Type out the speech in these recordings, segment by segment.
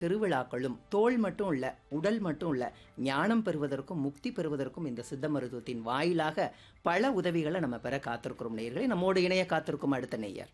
திருவிழாக்களும் தோல் மட்டும் இல்ல உடல் மட்டும் இல்ல ஞானம் பெறுவதற்கும் முக்தி பெறுவதற்கும் இந்த சித்த மருத்துவத்தின் வாயிலாக பல உதவிகளை நம்ம பெற காத்திருக்கிறோம் நேயர்களே நம்மோடு இணைய காத்திருக்கும் அடுத்த நேயர்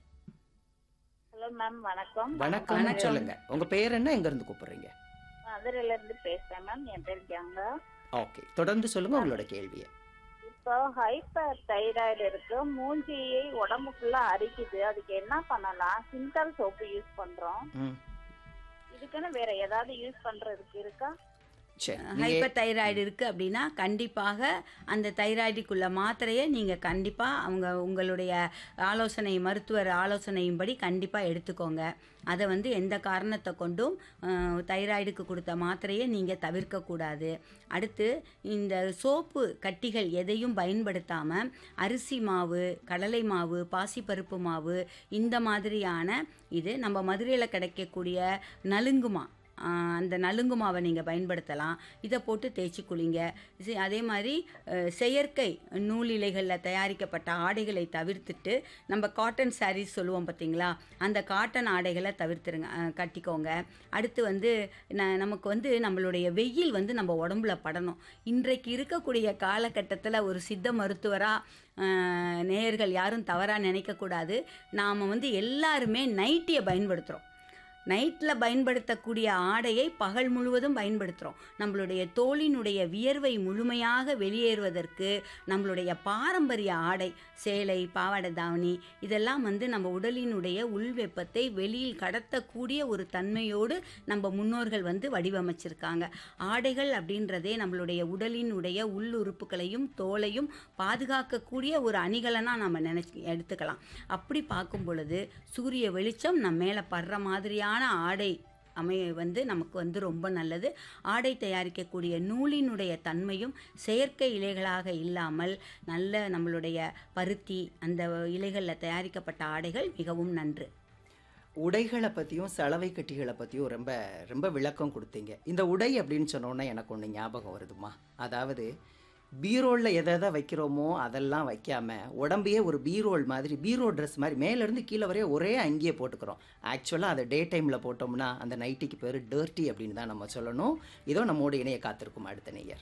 ஹலோ மேம் வணக்கம் வணக்கம் வணக்கம். சொல்லுங்க உங்க பேர் என்ன எங்க இருந்து கூப்பிடுறீங்க மதுரையில இருந்து பேசுறேன் மேம் என் பேர் கங்கா ஓகே தொடர்ந்து சொல்லுங்க உங்களோட கேள்வியை இப்போ ஹைப்பர் தைராய்டு இருக்கு மூஞ்சியை உடம்பு ஃபுல்லா அரிக்குது அதுக்கு என்ன பண்ணலாம் சிந்தால் சோப்பு யூஸ் பண்றோம் ம் இதுக்குன்னு வேற ஏதாவது யூஸ் பண்றதுக்கு இருக்கா சரி நீங்க- ஹைப்பர் தைராய்டு இருக்குது அப்படின்னா கண்டிப்பாக அந்த தைராய்டுக்குள்ள மாத்திரையை நீங்கள் கண்டிப்பாக அவங்க உங்களுடைய ஆலோசனை மருத்துவர் ஆலோசனையின்படி கண்டிப்பாக எடுத்துக்கோங்க அதை வந்து எந்த காரணத்தை கொண்டும் அஹ், தைராய்டுக்கு கொடுத்த மாத்திரையை நீங்கள் தவிர்க்கக்கூடாது அடுத்து இந்த சோப்பு கட்டிகள் எதையும் பயன்படுத்தாமல் அரிசி மாவு கடலை மாவு பாசிப்பருப்பு மாவு இந்த மாதிரியான இது நம்ம மதுரையில் கிடைக்கக்கூடிய நலுங்குமா ஆஹ் அந்த நலுங்கு மாவை நீங்கள் பயன்படுத்தலாம் இதை போட்டு தேய்ச்சி குளிங்க சி- அதே மாதிரி அஹ், செயற்கை நூல் இலைகளில் தயாரிக்கப்பட்ட ஆடைகளை தவிர்த்துட்டு நம்ம காட்டன் சாரீஸ் சொல்லுவோம் பார்த்தீங்களா அந்த காட்டன் ஆடைகளை தவிர்த்துருங்க அஹ், கட்டிக்கோங்க அடுத்து வந்து ந- நமக்கு வந்து நம்மளுடைய வெயில் வந்து நம்ம உடம்புல படணும் இன்றைக்கு இருக்கக்கூடிய காலகட்டத்தில் ஒரு சித்த மருத்துவராக நேயர்கள் யாரும் தவறாக நினைக்கக்கூடாது நாம் வந்து எல்லாருமே நைட்டியை பயன்படுத்துகிறோம் நைட்டில் பயன்படுத்தக்கூடிய ஆடையை பகல் முழுவதும் பயன்படுத்துகிறோம் நம்மளுடைய தோலினுடைய வியர்வை முழுமையாக வெளியேறுவதற்கு நம்மளுடைய பாரம்பரிய ஆடை சேலை பாவாடை தாவணி இதெல்லாம் வந்து நம்ம உடலினுடைய உள் வெப்பத்தை வெளியில் கடத்தக்கூடிய ஒரு தன்மையோடு நம்ம முன்னோர்கள் வந்து வடிவமைச்சிருக்காங்க ஆடைகள் அப்படின்றதே நம்மளுடைய உடலினுடைய உள் உறுப்புகளையும் தோலையும் பாதுகாக்கக்கூடிய ஒரு அணிகலனாக நம்ம நினைச்சு எடுத்துக்கலாம் அப்படி பார்க்கும் பொழுது சூரிய வெளிச்சம் நம்ம மேலே படுற மாதிரியான ஆடை அமைய வந்து நமக்கு வந்து ரொம்ப நல்லது ஆடை தயாரிக்கக்கூடிய நூலினுடைய தன்மையும் செயற்கை இலைகளாக இல்லாமல் நல்ல நம்மளுடைய பருத்தி அந்த இலைகளில் தயாரிக்கப்பட்ட ஆடைகள் மிகவும் நன்று உடைகளை பற்றியும் சலவை கட்டிகளை பற்றியும் ரொம்ப ரொம்ப விளக்கம் கொடுத்தீங்க இந்த உடை அப்படின்னு சொன்னோன்னே எனக்கு ஒன்று ஞாபகம் வருதுமா அதாவது பீரோலில் எதை எதை வைக்கிறோமோ அதெல்லாம் வைக்காம உடம்பையே ஒரு பீரோல் மாதிரி பீரோ ட்ரெஸ் மாதிரி மேலேருந்து கீழே வரைய ஒரே அங்கேயே போட்டுக்கிறோம் ஆக்சுவலாக அதை டே டைமில் போட்டோம்னா அந்த நைட்டிக்கு பேர் டர்ட்டி அப்படின்னு தான் நம்ம சொல்லணும் இதோ நம்மோடு இணைய காத்திருக்கும் அடுத்த நேயர்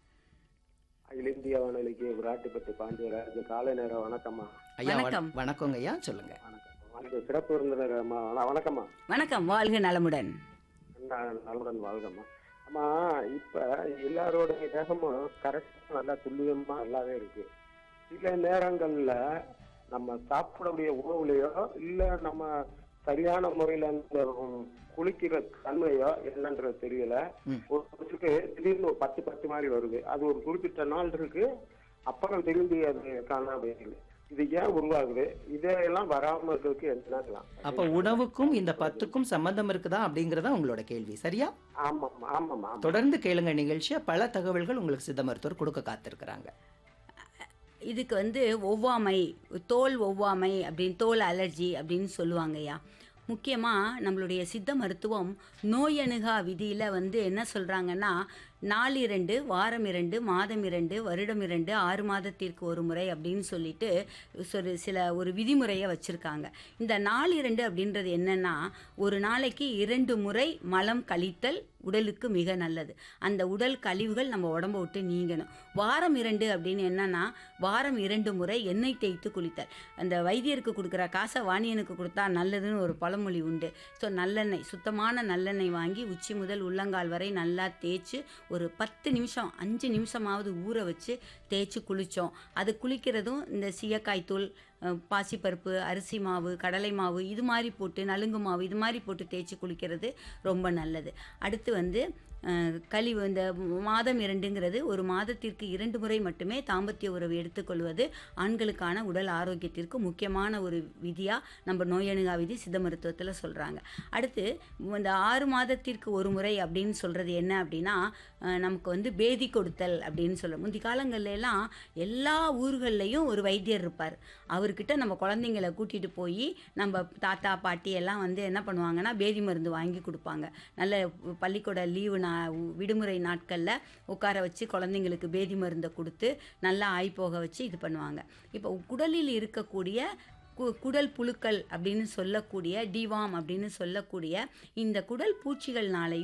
அகில இந்திய வானொலிக்கு விராட்டிப்பட்டு பாண்டியராஜ் காலை நேரம் வணக்கம்மா ஐயா வண- வணக்கம். வணக்கங்க ஐயா சொல்லுங்க வணக்கம் அந்த சிறப்பு விருந்தினர் அம்மா வண- வணக்கம்மா வணக்கம் வாழ்க நலமுடன் நான் நலமுடன் வாழ்கம்மா அம்மா இப்ப எல்லாரோட தேகமும் கரெக்டா நல்லா துல்லியமா நல்லாவே இருக்கு சில நேரங்கள்ல நம்ம சாப்பிடக்கூடிய உணவுலையோ இல்ல நம்ம சரியான முறையில அந்த உம், குளிக்கிற தன்மையோ என்னன்றது தெரியல ம். ஒருத்தருக்கு திடீர்னு ஒரு பத்து பத்து மாதிரி வருது அது ஒரு குறிப்பிட்ட நாள் இருக்கு அப்புறம் திரும்பி அது காணாம போயிடுது இது ஏன் உருவாகுது இதையெல்லாம் வராம இருக்கிறதுக்கு என்னலாம் அப்போ உணவுக்கும் இந்த பத்துக்கும் சம்மந்தம் இருக்குதா அப்படிங்கிறதா உங்களோட கேள்வி சரியா ஆமாம்மா ஆமாம்மா ஆமா. தொடர்ந்து கேளுங்க நிகழ்ச்சியை பல தகவல்கள் உங்களுக்கு சித்த மருத்துவர் கொடுக்க காத்திருக்கிறாங்க இதுக்கு வந்து ஒவ்வாமை தோல் ஒவ்வாமை அப்படின்னு தோல் அலர்ஜி அப்படின்னு சொல்லுவாங்கய்யா முக்கியமாக நம்மளுடைய சித்த மருத்துவம் நோய் அணுகா விதியில் வந்து என்ன சொல்கிறாங்கன்னா நாள் இரண்டு வாரம் இரண்டு மாதம் இரண்டு வருடம் இரண்டு ஆறு மாதத்திற்கு ஒரு முறை அப்படின்னு சொல்லிட்டு ஒரு சில ஒரு விதிமுறையை வச்சுருக்காங்க இந்த நாள் இரண்டு அப்படின்றது என்னன்னா ஒரு நாளைக்கு இரண்டு முறை மலம் கழித்தல் உடலுக்கு மிக நல்லது அந்த உடல் கழிவுகள் நம்ம உடம்ப விட்டு நீங்கணும் வாரம் இரண்டு அப்படின்னு என்னன்னா வாரம் இரண்டு முறை எண்ணெய் தேய்த்து குளித்தல் அந்த வைத்தியருக்கு கொடுக்குற காசை வாணியனுக்கு கொடுத்தா நல்லதுன்னு ஒரு பழமொழி உண்டு ஸோ நல்லெண்ணெய் சுத்தமான நல்லெண்ணெய் வாங்கி உச்சி முதல் உள்ளங்கால் வரை நல்லா தேய்ச்சி ஒரு பத்து நிமிஷம் அஞ்சு நிமிஷமாவது ஊற வச்சு தேய்ச்சி குளித்தோம் அது குளிக்கிறதும் இந்த சீயக்காய் தூள் அஹ், பாசிப்பருப்பு அரிசி மாவு கடலை மாவு இது மாதிரி போட்டு நலுங்கு மாவு இது மாதிரி போட்டு தேய்ச்சி குளிக்கிறது ரொம்ப நல்லது அடுத்து வந்து அஹ், கழிவு இந்த மாதம் இரண்டுங்கிறது ஒரு மாதத்திற்கு இரண்டு முறை மட்டுமே தாம்பத்திய உறவு எடுத்துக்கொள்வது ஆண்களுக்கான உடல் ஆரோக்கியத்திற்கு முக்கியமான ஒரு விதியாக நம்ம நோயணுகா விதி சித்த மருத்துவத்தில் சொல்கிறாங்க அடுத்து இந்த ஆறு மாதத்திற்கு ஒரு முறை அப்படின்னு சொல்கிறது என்ன அப்படின்னா அஹ், நமக்கு வந்து பேதி கொடுத்தல் அப்படின்னு சொல்ல முந்தி காலங்கள்ல எல்லாம் எல்லா ஊர்கள்லையும் ஒரு வைத்தியர் இருப்பார் அவர்கிட்ட நம்ம குழந்தைங்கள கூட்டிகிட்டு போய் நம்ம தாத்தா பாட்டி எல்லாம் வந்து என்ன பண்ணுவாங்கன்னா பேதி மருந்து வாங்கி கொடுப்பாங்க நல்ல பள்ளிக்கூட லீவு நா விடுமுறை நாட்களில் உட்கார வச்சு குழந்தைங்களுக்கு பேதி மருந்தை கொடுத்து நல்லா ஆய் போக வச்சு இது பண்ணுவாங்க இப்போ குடலில் இருக்கக்கூடிய கு குடல் புழுக்கள் அப்படின்னு சொல்லக்கூடிய டிவாம் அப்படின்னு சொல்லக்கூடிய இந்த குடல் பூச்சிகள்னாலையும்